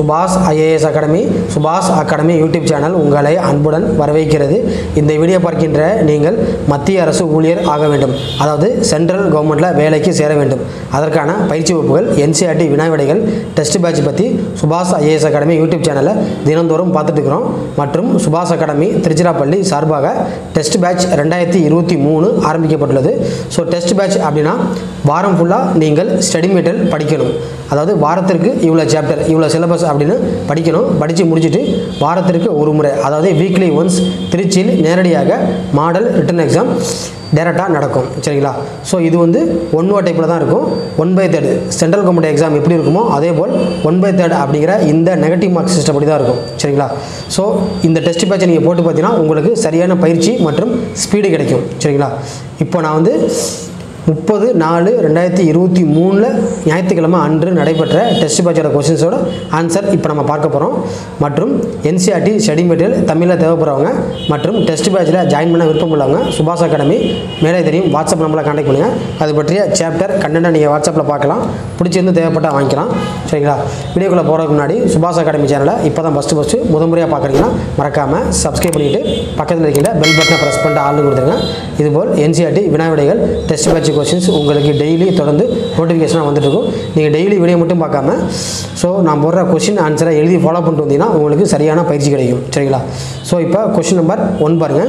சுபாஷ் IAS academy சுபாஷ் academy YouTube channel உங்களை அன்புடன் வரவேற்கிறது இந்த வீடியோ பார்க்கின்ற நீங்கள் மத்திய அரசு ஊழியர் ஆக வேண்டும் அதாவது சென்ட்ரல் கவர்மெண்ட்டில் வேலைக்கு சேர வேண்டும் அதற்கான பயிற்சி வகுப்புகள் என்சிஆர்டி வினாவிடைகள் டெஸ்ட் பேட்ச் பற்றி சுபாஷ் ஐஏஎஸ் அகாடமி யூடியூப் சேனலில் தினந்தோறும் பார்த்துட்டு இருக்கிறோம் மற்றும் சுபாஷ் அகாடமி திருச்சிராப்பள்ளி சார்பாக டெஸ்ட் பேட்ச் ரெண்டாயிரத்தி இருபத்தி மூணு ஆரம்பிக்கப்பட்டுள்ளது ஸோ டெஸ்ட் பேட்ச் அப்படின்னா வாரம் ஃபுல்லாக நீங்கள் ஸ்டடி மெட்டீரியல் படிக்கணும் அதாவது வாரத்திற்கு இவ்வளோ சாப்டர் இவ்வளோ சிலபஸ் அப்படின்னு படிக்கணும் படித்து முடிச்சுட்டு வாரத்திற்கு ஒரு முறை அதாவது வீக்லி ஒன்ஸ் திருச்சியில் நேரடியாக மாடல் ரிட்டன் எக்ஸாம் டேரெக்டாக நடக்கும் சரிங்களா ஸோ இது வந்து ஒன் ஓ டைப்பில் தான் இருக்கும் one by third central government exam எப்படி இருக்குமோ அதே போல் ஒன் பை தேர்ட் அப்படிங்கிற இந்த நெகட்டிவ் மார்க் சிஸ்டம் படி தான் இருக்கும் சரிங்களா ஸோ இந்த டெஸ்ட் பேட்சை நீங்கள் போட்டு பார்த்தீங்கன்னா உங்களுக்கு சரியான பயிற்சி மற்றும் ஸ்பீடு கிடைக்கும் சரிங்களா இப்போ நான் வந்து முப்பது நாலு ரெண்டாயிரத்தி இருபத்தி மூணில் ஞாயிற்றுக்கிழமை அன்று நடைபெற்ற டெஸ்ட் பேட்சோட கொஸ்டின்ஸோட ஆன்சர் இப்போ நம்ம பார்க்க போகிறோம் மற்றும் என்சிஆர்டி ஸ்டடி மெட்டீரியல் தமிழில் தேவைப்படுறவங்க மற்றும் டெஸ்ட் பேட்சில் ஜாயின் பண்ண விருப்பம் உள்ளவங்க சுபாஷ் அகாடமி மேலே தெரியும் வாட்ஸ்அப் நம்பரில் கான்டாக்ட் பண்ணுங்கள் அது பற்றிய சாப்டர் கண்டென்ட்டை நீங்கள் வாட்ஸ்அப்பில் பார்க்கலாம் பிடிச்சிருந்து தேவைப்பட்டால் வாங்கிக்கலாம் சரிங்களா வீடியோக்குள்ளே போகிறதுக்கு முன்னாடி சுபாஷ் அகாடமி சேனலை இப்போ தான் ஃபஸ்ட்டு ஃபஸ்ட்டு முத முறையாக பார்க்குறீங்கன்னா மறக்காமல் சப்ஸ்கிரைப் பண்ணிவிட்டு பக்கத்தில் இருக்கின்ற பெல் பட்டனை ப்ரெஸ் பண்ணிட்டு ஆள்னு கொடுத்துருங்க இதுபோல் என்சிஆர்டி வினாவிடைகள் டெஸ்ட் பேட்ச் கொஸ்டின்ஸ் உங்களுக்கு டெய்லி தொடர்ந்து நோட்டிஃபிகேஷனாக வந்துட்டு இருக்கும் நீங்கள் டெய்லி வீடியோ மட்டும் பார்க்காம ஸோ நான் போடுற கொஸ்டின் ஆன்சரை எழுதி ஃபாலோ பண்ணிட்டு வந்தீங்கன்னா உங்களுக்கு சரியான பயிற்சி கிடைக்கும் சரிங்களா ஸோ இப்போ கொஸ்டின் நம்பர் ஒன் பாருங்கள்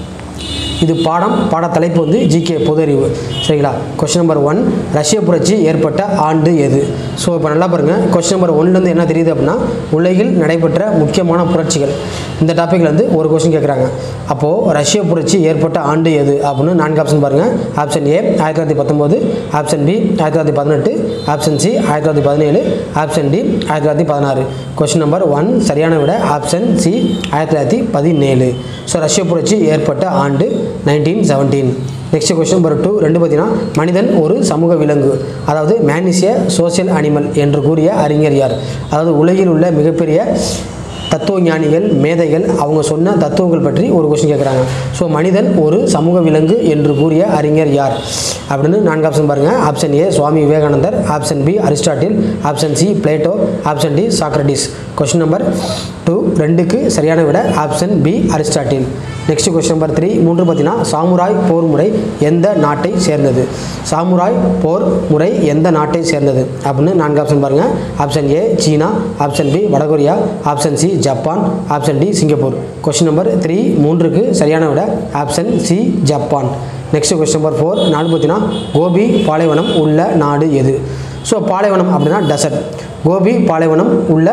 இது பாடம் பாட தலைப்பு வந்து ஜிகே பொது அறிவு சரிங்களா கொஸ்டின் நம்பர் ஒன் ரஷ்ய புரட்சி ஏற்பட்ட ஆண்டு எது ஸோ இப்போ நல்லா பாருங்கள் கொஸ்டின் நம்பர் ஒன்லேருந்து என்ன தெரியுது அப்படின்னா உலகில் நடைபெற்ற முக்கியமான புரட்சிகள் இந்த டாப்பிக்கில் வந்து ஒரு கொஸ்டின் கேட்குறாங்க அப்போது ரஷ்ய புரட்சி ஏற்பட்ட ஆண்டு எது அப்படின்னு நான்கு ஆப்ஷன் பாருங்கள் ஆப்ஷன் ஏ ஆயிரத்தி தொள்ளாயிரத்தி பத்தொம்போது ஆப்ஷன் பி ஆயிரத்தி தொள்ளாயிரத்தி பதினெட்டு ஆப்ஷன் சி ஆயிரத்தி தொள்ளாயிரத்தி பதினேழு ஆப்ஷன் டி ஆயிரத்தி தொள்ளாயிரத்தி பதினாறு கொஸ்டின் நம்பர் ஒன் சரியான விட ஆப்ஷன் சி ஆயிரத்தி தொள்ளாயிரத்தி பதினேழு ஸோ ரஷ்ய புரட்சி ஏற்பட்ட ஆண்டு nineteen seventeen next question number two ரெண்டு பார்த்தீங்கன்னா மனிதன் ஒரு சமூக விலங்கு அதாவது மேனிசிய சோசியல் அனிமல் என்று கூறிய அறிஞர் யார் அதாவது உலகில் உள்ள மிகப்பெரிய தத்துவ ஞானிகள் மேதைகள் அவங்க சொன்ன தத்துவங்கள் பற்றி ஒரு கொஸ்டின் கேட்குறாங்க ஸோ மனிதன் ஒரு சமூக விலங்கு என்று கூறிய அறிஞர் யார் அப்படின்னு நான்கு ஆப்ஷன் பாருங்கள் option A Swami Vivekanandar option B Aristotle option C Plato option D Socrates question number two ரெண்டுக்கு சரியான விட option B Aristotle next question number three மூன்று பார்த்தீங்கன்னா சாமுராய் போர் முறை எந்த நாட்டை சேர்ந்தது சாமுராய் போர் முறை எந்த நாட்டை சேர்ந்தது அப்படின்னு நான்கு ஆப்ஷன் பாருங்கள் option A China option B வடகொரியா option C Japan option D Singapore question number three மூன்றுக்கு சரியான விட option C Japan next question number four நாலு பார்த்தீங்கன்னா கோபி பாலைவனம் உள்ள நாடு எது ஸோ பாலைவனம் அப்படின்னா டெசர்ட் கோபி பாலைவனம் உள்ள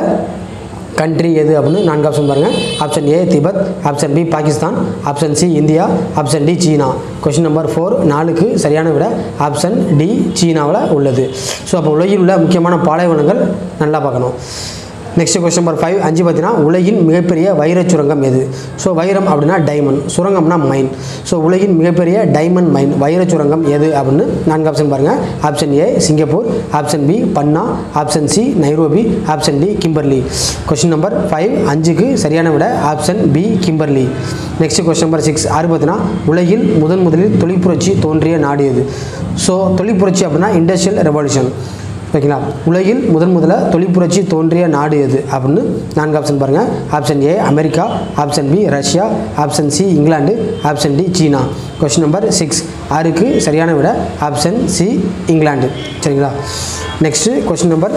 கண்ட்ரி எது அப்படின்னு நான்கு ஆப்ஷன் பாருங்கள் option A Tibet option B Pakistan option C India option D China question number four நாலுக்கு சரியான விட ஆப்ஷன் டி சீனாவில் உள்ளது ஸோ அப்போ உலகில் உள்ள முக்கியமான பாலைவனங்கள் நல்லா பார்க்கணும் நெக்ஸ்ட் கொஸ்டின் நம்பர் ஃபைவ் அஞ்சு பார்த்தீங்கன்னா உலகின் மிகப்பெரிய வைரச் சுரங்கம் எது ஸோ வைரம் அப்படின்னா டைமண்ட் சுரங்கம்னா மைன் ஸோ உலகின் மிகப்பெரிய டைமண்ட் மைன் வைரச் சுரங்கம் எது அப்படின்னு நான்கு ஆப்ஷன் பாருங்கள் option A Singapore option B Panna option C Nairobi option D Kimberley question number five அஞ்சுக்கு சரியான விட option B Kimberley next question number six ஆறு பார்த்தீங்கன்னா உலகில் முதன் முதலில் தொழிற்புரட்சி தோன்றிய நாடு எது ஸோ தொழிற்புரட்சி அப்படின்னா இண்டஸ்ட்ரியல் ரெவல்யூஷன் ஓகேங்களா உலகில் முதன் முதல்ல தொழிற்புரட்சி தோன்றிய நாடு எது அப்படின்னு நான்கு ஆப்ஷன் பாருங்கள் option A America option B Russia option C இங்கிலாந்து option D China question number six ஆறுக்கு சரியான விட ஆப்ஷன் சி இங்கிலாந்து சரிங்களா நெக்ஸ்ட்டு கொஸ்டின் நம்பர்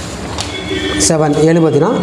செவன் ஏழு பார்த்தீங்கன்னா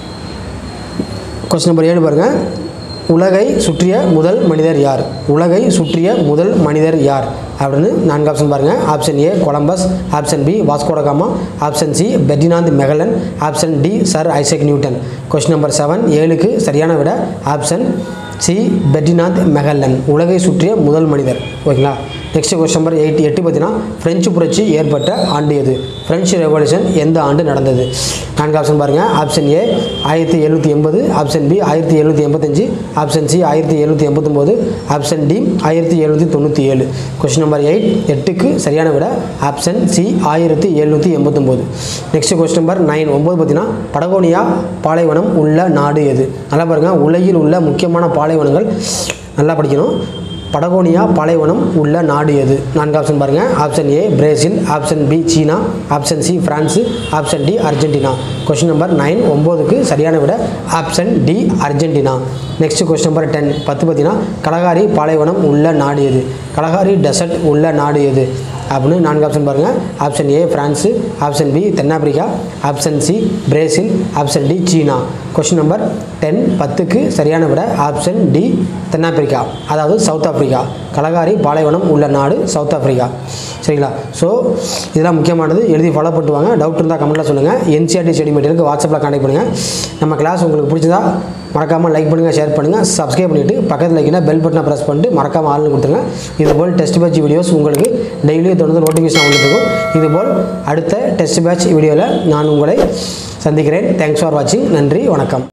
கொஸ்டின் நம்பர் ஏழு பாருங்கள் உலகை சுற்றிய முதல் மனிதர் யார் உலகை சுற்றிய முதல் மனிதர் யார் அப்படின்னு நான்கு ஆப்ஷன் பாருங்கள் option A Columbus option B Vasco da Gama option C Ferdinand Magellan option D sir Isaac Newton question number seven ஏழுக்கு சரியான விட ஆப்ஷன் சி பெர்டினாந்த் மெகல்லன் உலகை சுற்றிய முதல் மனிதர் ஓகேங்களா நெக்ஸ்ட் கொஸ்டின் நம்பர் எயிட் எட்டு பார்த்தீங்கன்னா பிரெஞ்சு புரட்சி ஏற்பட்ட ஆண்டு எது பிரெஞ்சு ரெவல்யூஷன் எந்த ஆண்டு நடந்தது நான்கு ஆப்ஷன் பாருங்கள் ஆப்ஷன் ஏ ஆயிரத்தி எழுநூற்றி எண்பது ஆப்ஷன் பி ஆயிரத்தி எழுநூற்றி எண்பத்தஞ்சு ஆப்ஷன் சி ஆயிரத்தி எழுநூற்றி எண்பத்தொம்போது ஆப்ஷன் டி ஆயிரத்தி எழுநூற்றி தொண்ணூற்றி ஏழு கொஸ்டின் நம்பர் எயிட் எட்டுக்கு சரியான விட ஆப்ஷன் சி ஆயிரத்தி எழுநூற்றி எண்பத்தொம்போது நெக்ஸ்ட் கொஸ்டின் நம்பர் நைன் ஒம்பது பார்த்தீங்கன்னா படகோனியா பாலைவனம் உள்ள நாடு எது நல்லா பாருங்கள் உலகில் உள்ள முக்கியமான பாலைவனங்கள் நல்லா படிக்கணும் படகோனியா பாலைவனம் உள்ள நாடு எது நான்கு ஆப்ஷன் பாருங்கள் option A Brazil option B China option C France option D Argentina question number nine ஒம்போதுக்கு சரியான விட option D Argentina next question number ten பத்து பார்த்தீங்கன்னா கலகாரி பாலைவனம் உள்ள நாடு எது கலகாரி டெசர்ட் உள்ள நாடு எது அப்படின்னு நான்கு ஆப்ஷன் பாருங்கள் option A France option B தென்னாப்பிரிக்கா option C Brazil option D China question number ten பத்துக்கு சரியான விட ஆப்ஷன் டி தென்னாப்பிரிக்கா அதாவது சவுத் ஆப்பிரிக்கா கலகாரி பாலைவனம் உள்ள நாடு சவுத் ஆப்பிரிக்கா சரிங்களா ஸோ இதெல்லாம் முக்கியமானது எழுதி ஃபாலோ பண்ணிட்டு வாங்க டவுட் இருந்தால் கமெண்ட்டில் சொல்லுங்கள் என்சிஆர்டி ஸ்டடி மெட்டீரியலுக்கு வாட்ஸ்அப்பில் கான்டெக்ட் பண்ணுங்கள் நம்ம கிளாஸ் உங்களுக்கு பிடிச்சதா மறக்காமல் லைக் பண்ணுங்கள் ஷேர் பண்ணுங்கள் சப்ஸ்கிரைப் பண்ணிவிட்டு பக்கத்தில் லைக்கினா பெல் பட்டனை ப்ரெஸ் பண்ணிட்டு மறக்காமல் ஆள்னு கொடுத்துருங்க இதுபோல் டெஸ்ட் பேட்ச் வீடியோஸ் உங்களுக்கு டெய்லி தொடர்ந்து நோட்டிஃபிகேஷன் வந்துட்டு இருக்கும் இதுபோல் அடுத்த டெஸ்ட் பேட்ச் வீடியோவில் நான் உங்களை சந்திக்கிறேன் தேங்க்ஸ் ஃபார் வாட்சிங் நன்றி வணக்கம்